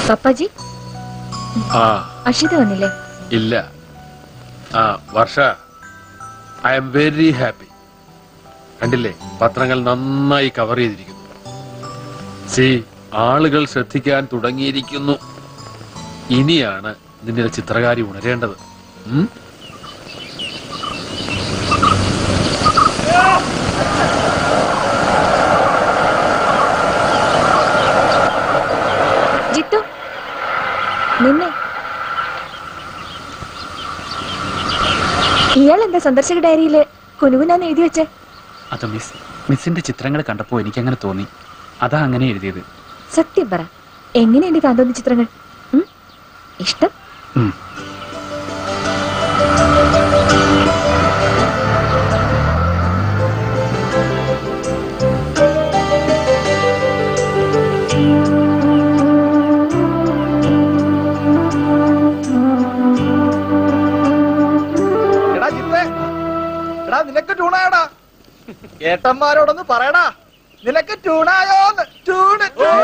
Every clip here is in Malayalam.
പപ്പാജി ആ അഷിത വന്നില്ലേ ഇല്ല ആ Varsha I am very happy കണ്ടില്ലേ പത്രങ്ങൾ നന്നായി കവർ ചെയ്തിരിക്കുന്നു സി ആളുകൾ ശ്രദ്ധിക്കാൻ തുടങ്ങിയിരിക്കുന്നു ഇനിയാണ് നിന്റെ ചിത്രകാരി ഉണരേണ്ടത് ഉം? ജിത്തു നിന്നെ ഇയാൾ എന്താ സന്ദർശക ഡയറിയില് കുനുകുനാന്ന് എഴുതി വെച്ചേ അത് മിസ് മിസ്സിന്റെ ചിത്രങ്ങൾ കണ്ടപ്പോൾ എനിക്കങ്ങനെ തോന്നി അതാ അങ്ങനെ എഴുതിയത് സത്യം പറ എങ്ങനെയുണ്ട് കാന്തോന്നി ചിത്രങ്ങൾ ഉം? ഇഷ്ടം ഉം. എടാ ജിത്തേ എടാ നിനക്ക് ട്യൂണായടാ ഏട്ടന്മാരോടൊന്ന് പറയടാ നിനക്ക് ട്യൂണായോന്ന് ട്യൂണ്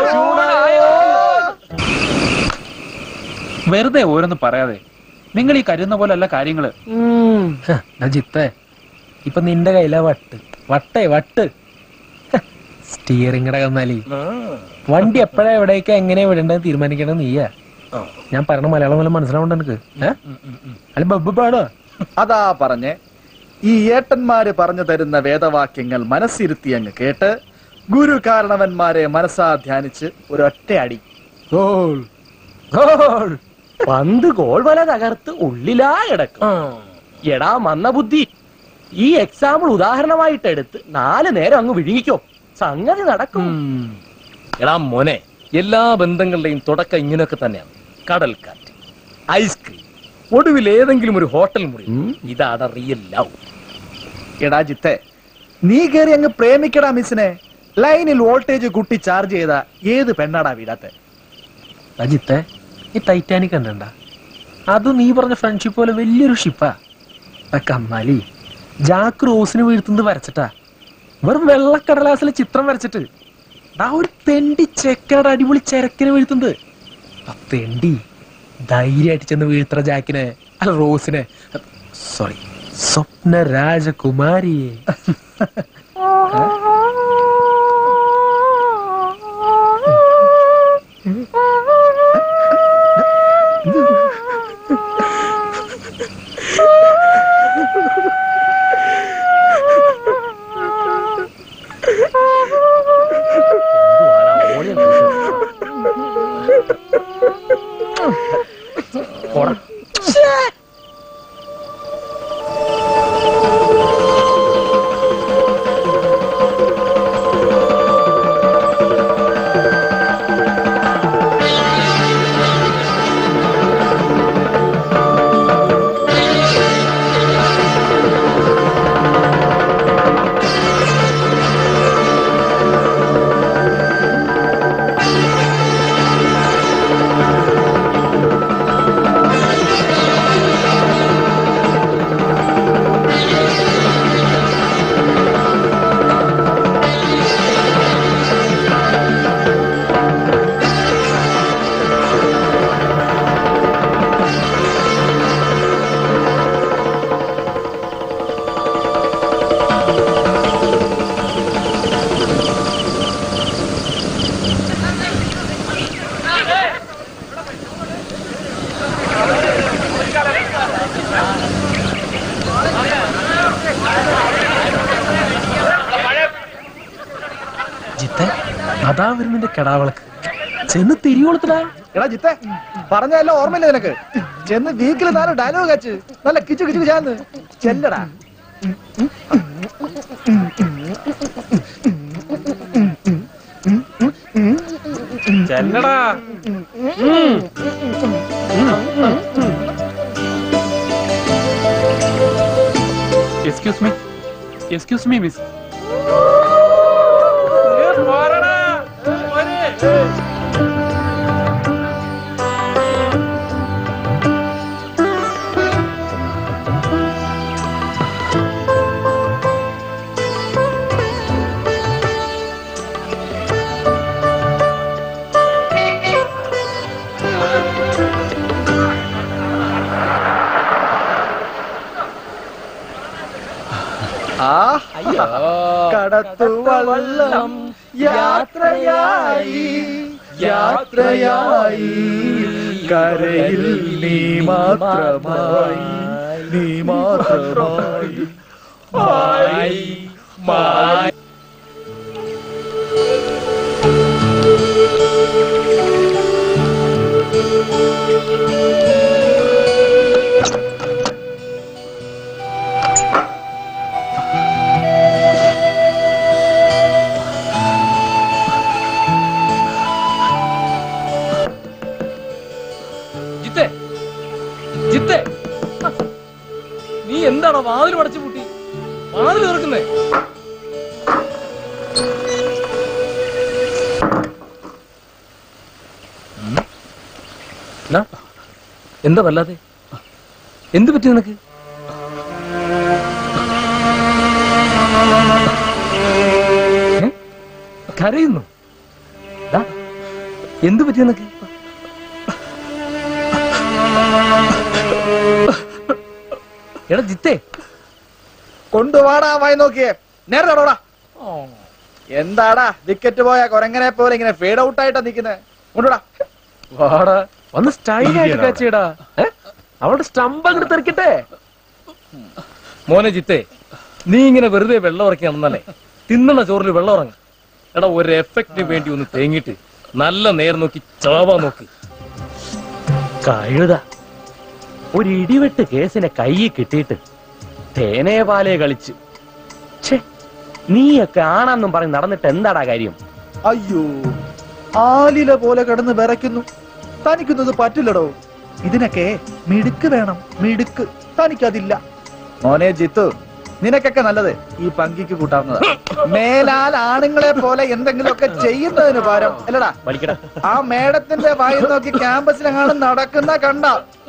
വെറുതെ ഓരോന്ന് പറയാതെ നിങ്ങൾ ഈ കരുതുന്ന പോലെ അല്ല കാര്യങ്ങള് ജിത്തേ ഇപ്പൊ നിന്റെ കയ്യിലാ വട്ട് വട്ടേ വട്ട് സ്റ്റിയറിംഗ് കന്നാലി വണ്ടി എപ്പോഴാ എവിടേക്കാ എങ്ങനെയാ വിടേണ്ടത് തീരുമാനിക്കേണ്ടത് നീയാ ഞാൻ പറയണ മലയാളം വല്ല മനസ്സിലാവണ്ട എനിക്ക് ഏ? അല്ല ബബ്ബ് പാടോ അതാ പറഞ്ഞേ ഈ ഏട്ടന്മാര് പറഞ്ഞു തരുന്ന വേദവാക്യങ്ങൾ മനസ്സിരുത്തി അങ്ങ് കേട്ട് ഗുരു കാരണവന്മാരെ മനസ്സാ ധ്യാനിച്ച് ഒരൊറ്റ അടി ഗോൾ ഗോൾ പന്ത് ഗോൾ വല തകർത്ത് ഉള്ളിലാ കിടക്കും എടാ മന്ദബുദ്ധി ഈ എക്സാമ്പിൾ ഉദാഹരണമായിട്ട് എടുത്ത് നാല് നേരം അങ്ങ് വിഴുങ്ങിക്കോ സംഗതി നടക്കും എടാ മോനെ എല്ലാ ബന്ധങ്ങളുടെയും തുടക്കം ഇങ്ങനെയൊക്കെ തന്നെയാണ് കടൽക്കാറ്റ് ഐസ്ക്രീം ഒടുവിൽ ഏതെങ്കിലും ഒരു ഹോട്ടൽ മുറി ഇതാണ് റിയൽ ലവ് എടാ ജിത്തെ നീ കയറി അങ്ങ് പ്രേമിക്കടാ മിസ്സിനെ ലൈനിൽ വോൾട്ടേജ് കുട്ടി ചാർജ് ചെയ്ത ഏത് പെണ്ണാടാ വീടാത്തെ അജിത്തെ ഈ ടൈറ്റാനിക് കണ്ടണ്ട അത് നീ പറഞ്ഞ ഫ്രണ്ട്ഷിപ്പ് പോലെ വലിയൊരു ഷിപ്പാ ആ കന്നാലി ജാക്ക് റോസിന് വീഴ്ത്തുന്നത് വരച്ചിട്ടാ വെറും വെള്ളക്കടലാസിലെ ചിത്രം വരച്ചിട്ട് ആ ഒരു തെണ്ടി ചെക്കാട് അടിപൊളി ചരക്കിനെ വീഴ്ത്തുന്നത് ആ തെണ്ടി ധൈര്യമായിട്ട് ചെന്ന് വീഴ്ത്തറ ജാക്കിനെ അല്ല റോസിനെ സോറി സ്വപ്ന രാജകുമാരിയെ പോടാ ജിത്തെ അതാ വരുന്നതിന്റെ കെടാവളക്ക് ചെന്ന് തിരികൊളുത്തടാ എടാ ജിത്തെ പറഞ്ഞല്ലോ ഓർമ്മയില്ല നിനക്ക് ചെന്ന് വീക്കിൽ നാല് ഡയലോഗ് വെച്ച് നല്ല കിച്ചു കിച്ചു ചാന്ന് ചെല്ലടാ ചെല്ലടാ excuse me excuse me miss കടത്തുവള്ളം യാത്രയായി യാത്രയായി കരയിൽ നീ മാത്രമായി നീ മാത്രമായി മായി മായി ജിത്തേ ജിത്തേ നീ എന്താണോ വാതിൽ അടച്ചു പൂട്ടി വാതിൽ തുറക്കുന്നേ എന്നാ? എന്താ വല്ലാതെ എന്ത് പറ്റി നിനക്ക് ഏ? കരയുന്നു ദാ, എന്ത് പറ്റി നിനക്ക് എടാ ജിത്തേ കൊണ്ടുവാടാ വായി നോക്കിയേ നേരെ തടോടാ എന്താടാ വിക്കറ്റ് പോയ കൊരങ്ങനെ പോലെ ഇങ്ങനെ ഫേഡ് ഔട്ട് ആയിട്ടാ നിക്കുന്നത് കൊണ്ടുവിടാ വാടാ വന്ന് സ്റ്റൈലായിട്ട് കാച്ചിയടാ ഏ? അവളുടെ സ്റ്റംപ് അങ്ങോട്ട് തെറിക്കട്ടെ മോനെ ജിത്തേ നീ ഇങ്ങനെ വെറുതെ വെള്ളം ഇറക്കി നടന്നല്ലേ തിന്നണ ചോറിൽ വെള്ളം ഇറങ്ങ എടാ ഒരു എഫക്റ്റിന് വേണ്ടി ഒന്ന് തേങ്ങിട്ട് നല്ല നേരം നോക്കി ചാവാ നോക്ക് കഴുത ഒരു ഇടിവെട്ട് കേസിനെ കയ്യിൽ കിട്ടിയിട്ട് തേനേ പാലേ കളിച്ച് ഛേ നീയൊക്കെ ആണെന്നും പറഞ്ഞ് നടന്നിട്ട് എന്താടാ കാര്യം അയ്യോ ആലില പോലെ കിടന്ന് വിറയ്ക്കുന്നു തനിക്കുന്നത് പറ്റില്ലടോ ഇതിനൊക്കെ മിടുക്ക് വേണം മിടുക്ക് തനിക്കതില്ല മോനെ ജിത്തു നിനക്കൊക്കെ നല്ലത് ഈ പങ്കിക്ക് കൂട്ടാവുന്നത് മേലാൽ ആണുങ്ങളെ പോലെ എന്തെങ്കിലുമൊക്കെ ചെയ്യുന്നതിന് പകരം അല്ലടാ വലിക്കടാ ആ മേഡത്തിന്റെ വായി നോക്കി ക്യാമ്പസിലെങ്ങാനും നടക്കുന്ന കണ്ട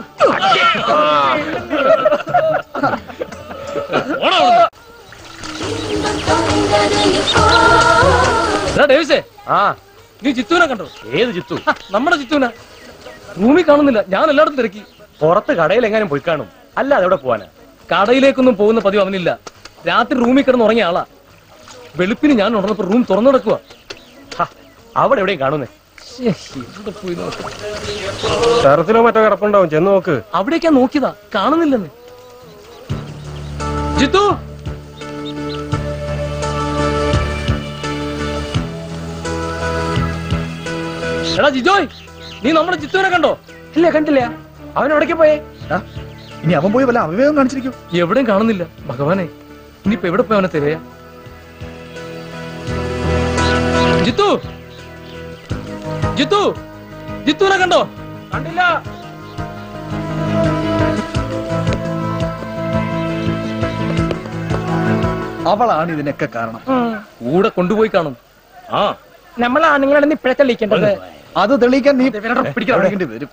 എടാ ഡേവിസേ ആ നീ ചിത്തുവിനെ കണ്ടോ ഏത് ചിത്തു ഹ, നമ്മുടെ ചിത്തുവിനെ റൂമിൽ കാണുന്നില്ല ഞാൻ എല്ലായിടത്തും തിരക്കി പുറത്ത് കടയിൽ എങ്ങാനും പോയി കാണും അല്ല അതെവിടെ പോവാനാ കടയിലേക്കൊന്നും പോകുന്ന പതിവ് അവനില്ല രാത്രി റൂമിൽ കിടന്ന് ഉറങ്ങിയ ആളാ വെളുപ്പിന് ഞാൻ ഉണർന്നപ്പോ റൂം തുറന്നു കിടക്കുക ഹ, അവിടെ എവിടെയും കാണുന്നേ ടെറസിലോ മറ്റോ കിടപ്പുണ്ടാവും ചെന്ന് നോക്ക് അവിടേക്കാ നോക്കിയതാ കാണുന്നില്ലെന്ന് ജിത്തു എടാ ജിജോയ് നീ നമ്മുടെ ജിത്തുവിനെ കണ്ടോ ഇല്ല കണ്ടില്ല അവൻ എവിടേക്ക് പോയേ ആ, ഇനി അവൻ പോയി വല്ല അവിവേകം കാണിച്ചിരിക്കും എവിടെയും കാണുന്നില്ല ഭഗവാനെ ഇനിയിപ്പോ എവിടെ പോയി അവനെ തിരയാ ജിത്തു ജിത്തു ജിത്തുവിനെ കണ്ടോ കണ്ടില്ല അവളാണ് ഇതിനൊക്കെ കാരണം കൂടെ കൊണ്ടുപോയി കാണും ആ നമ്മൾ ആണുങ്ങളാണ് ഇപ്പഴേ തെളിയിക്കേണ്ടത് അത് തെളിയിക്കാൻ നീ എവിടെയെങ്കിലും വരും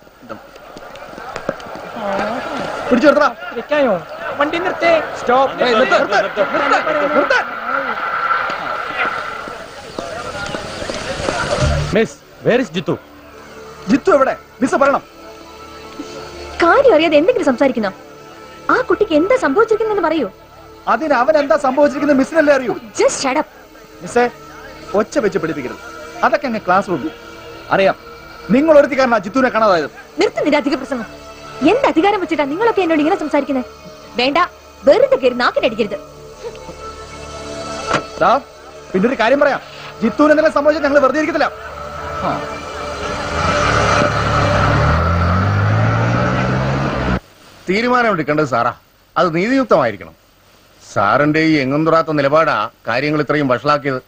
പിടിച്ചു നിർത്തടാ വെക്കായോ വണ്ടി നിർത്തേ stop miss where is Jithu Jithu എവിടെ മിസ് പറയണം കാര്യം അറിയാതെ എന്തെങ്കിലും സംസാരിക്കുന്നോ ആ കുട്ടിക്ക് എന്താ സംഭവിച്ചിരിക്കുന്നെന്ന് പറയൂ അതിന് അവൻ എന്താ സംഭവിച്ചിരിക്കുന്നത് മിസ്സിനല്ലേ അറിയൂ ജസ്റ്റ് ഷടപ്പ് മിസ്സേ ഒച്ച വെച്ച് പിടിപ്പിക്കരുത് അതൊക്കെ അങ്ങ് ക്ലാസ് റൂമിൽ അറിയാം നിങ്ങൾ ഒരുത്തിക്കാരനാ ജിത്തുവിനെ കാണാതായത് നിർത്തുന്നില്ല അധിക പ്രസംഗം എന്ത് അധികാരം വെച്ചിട്ടാ നിങ്ങളൊക്കെ എന്നോട് ഇങ്ങനെ സംസാരിക്കുന്നത് വേണ്ട വെറുതെ കയറി നാക്കിനടിക്കരുത് ദാ, പിന്നെ ഒരു കാര്യം പറയാം ജിത്തുവിന് എന്തെങ്കിലും സംഭവിച്ചാൽ ഞങ്ങൾ വെറുതെ ഇരിക്കത്തില്ല ആ. തീരുമാനമെടുക്കേണ്ടത് സാറാ അത് നീതിയുക്തമായിരിക്കണം സാറിന്റെ ഈ എങ്ങും തുറാത്ത നിലപാടാ കാര്യങ്ങൾ ഇത്രയും വഷളാക്കിയത്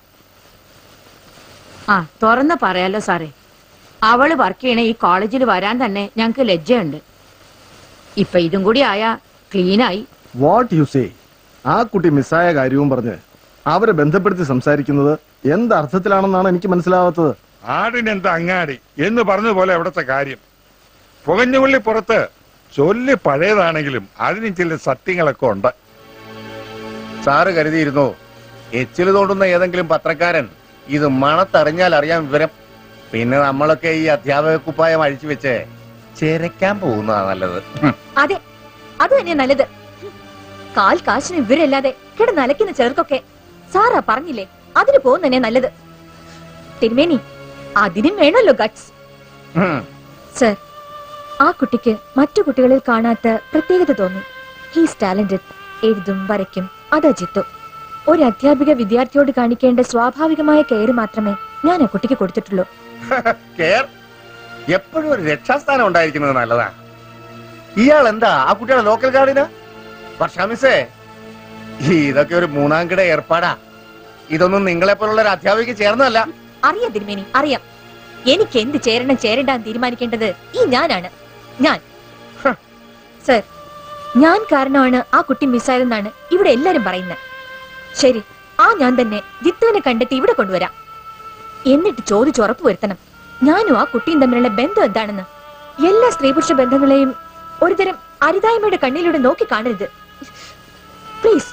ആ തുറന്ന് പറയാലോ സാറേ അവള് വർക്ക് ചെയ്യണ ഈ കോളേജിൽ വരാൻ തന്നെ ഞങ്ങക്ക് ലജ്ജയുണ്ട് ഇപ്പൊ ഇതും കൂടി ആയാ ക്ലീനായി വാട്ട് യു സേ ആ കുട്ടി മിസ്സായ കാര്യവും പറഞ്ഞ് അവരെ ബന്ധപ്പെടുത്തി സംസാരിക്കുന്നത് എന്ത് അർത്ഥത്തിലാണെന്നാണ് എനിക്ക് മനസ്സിലാവാത്തത് ആടിനെന്താ അങ്ങാടി എന്ന് പറഞ്ഞതുപോലെ അവിടുത്തെ കാര്യം പുകഞ്ഞുള്ളി പുറത്ത് ചൊല്ലി പഴയതാണെങ്കിലും അതിന് ചില സത്യങ്ങളൊക്കെ ഉണ്ട് സാറ് കരുതിയിരുന്നു എച്ചിൽ തോണ്ടുന്ന ഏതെങ്കിലും പത്രക്കാരൻ ഇത് മണത്തറിഞ്ഞാൽ അറിയാൻ വിവരം പിന്നെ നമ്മളൊക്കെ ഈ അധ്യാപക കുപ്പായം അഴിച്ചു വെച്ച് ചെരക്കാൻ പോകുന്നതാ നല്ലത് ഹും. അതെ അത് തന്നെയാ നല്ലത് കാൽ കാശിന് ഇവരല്ലാതെ കിടന്ന് അലക്കുന്ന ചെറുക്കൊക്കെ സാറാ പറഞ്ഞില്ലേ അതിന് പോകുന്നതന്നെ നല്ലത് തിരുമേനി അതിനും വേണമല്ലോ ഗട്സ് ഉം. സർ ആ കുട്ടിക്ക് മറ്റു കുട്ടികളിൽ കാണാത്ത പ്രത്യേകത തോന്നി ഹീസ് ടാലന്റഡ് എഴുതും വരയ്ക്കും അതാ ജിത്തു ഒരു അധ്യാപിക വിദ്യാർത്ഥിയോട് കാണിക്കേണ്ട സ്വാഭാവികമായ കെയർ മാത്രമേ ഞാൻ ആ കുട്ടിക്ക് കൊടുത്തിട്ടുള്ളൂ കെയർ എപ്പോഴും ഒരു രക്ഷാസ്ഥാനം ഉണ്ടായിരിക്കുന്നത് നല്ലതാ ഇയാൾ എന്താ ആ കുട്ടിയുടെ ലോക്കൽ ഗാർഡിനാ വർഷാമിസേ ഇതൊക്കെ ഒരു മൂന്നാം കിട ഏർപ്പാടാ ഇതൊന്നും നിങ്ങളെ പോലുള്ള ഒരു അധ്യാപിക ചേർന്നല്ല അറിയാം തിരുമേനി അറിയാം എനിക്ക് എന്ത് ചേരണം ചേരണ്ടാന്ന് തീരുമാനിക്കേണ്ടത് ഈ ഞാനാണ് ഞാൻ സർ ഞാൻ കാരണമാണ് ആ കുട്ടി മിസ്സായതെന്നാണ് ഇവിടെ എല്ലാരും പറയുന്നത് ശരി ആ ഞാൻ തന്നെ ജിത്തുവിനെ കണ്ടെത്തി ഇവിടെ കൊണ്ടുവരാം എന്നിട്ട് ചോദിച്ച് ഉറപ്പ് വരുത്തണം ഞാനും ആ കുട്ടിയും തമ്മിലുള്ള ബന്ധം എന്താണെന്ന് എല്ലാ സ്ത്രീ പുരുഷ ബന്ധങ്ങളെയും ഒരുതരം അരുതായ്മയുടെ കണ്ണിലൂടെ നോക്കി കാണരുത് പ്ലീസ്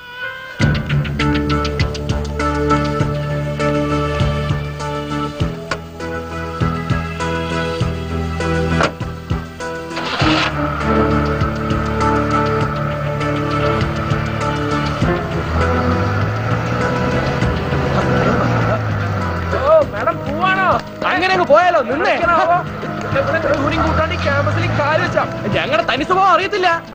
ഓ മാഡം പോവാണോ അങ്ങനെ അങ്ങ് പോയാലോ നിന്നേ കൂട്ടാണ്ടി ക്യാമ്പസിൽ കാല് വെച്ചാ ഞങ്ങളുടെ തനി സ്വഭാവം അറിയത്തില്ല